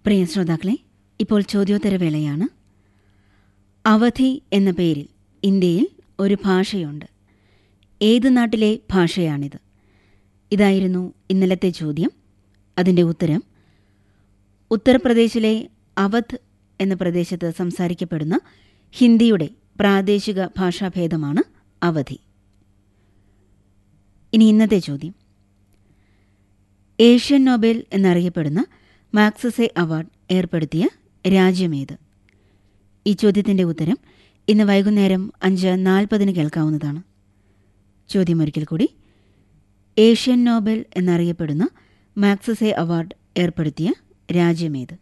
പ്രിയ ശ്രോതാക്കളെ ഇപ്പോൾ ചോദ്യോത്തരവേളയാണ് അവധി എന്ന പേരിൽ ഇന്ത്യയിൽ ഒരു ഭാഷയുണ്ട് ഏത് നാട്ടിലെ ഭാഷയാണിത് ഇതായിരുന്നു ഇന്നലത്തെ ചോദ്യം അതിൻ്റെ ഉത്തരം ഉത്തർപ്രദേശിലെ അവധ് എന്ന പ്രദേശത്ത് സംസാരിക്കപ്പെടുന്ന ഹിന്ദിയുടെ പ്രാദേശിക ഭാഷാഭേദമാണ് അവധി ഇനി ഇന്നത്തെ ചോദ്യം ഏഷ്യൻ നൊബേൽ എന്നറിയപ്പെടുന്ന മാക്സസെ അവാർഡ് ഏർപ്പെടുത്തിയ രാജ്യമേത് ഈ ചോദ്യത്തിൻ്റെ ഉത്തരം ഇന്ന് വൈകുന്നേരം അഞ്ച് നാൽപ്പതിന് കേൾക്കാവുന്നതാണ് ചോദ്യം ഒരിക്കൽ കൂടി ഏഷ്യൻ നോബൽ എന്നറിയപ്പെടുന്ന മാക്സസെ അവാർഡ് ഏർപ്പെടുത്തിയ രാജ്യമേത്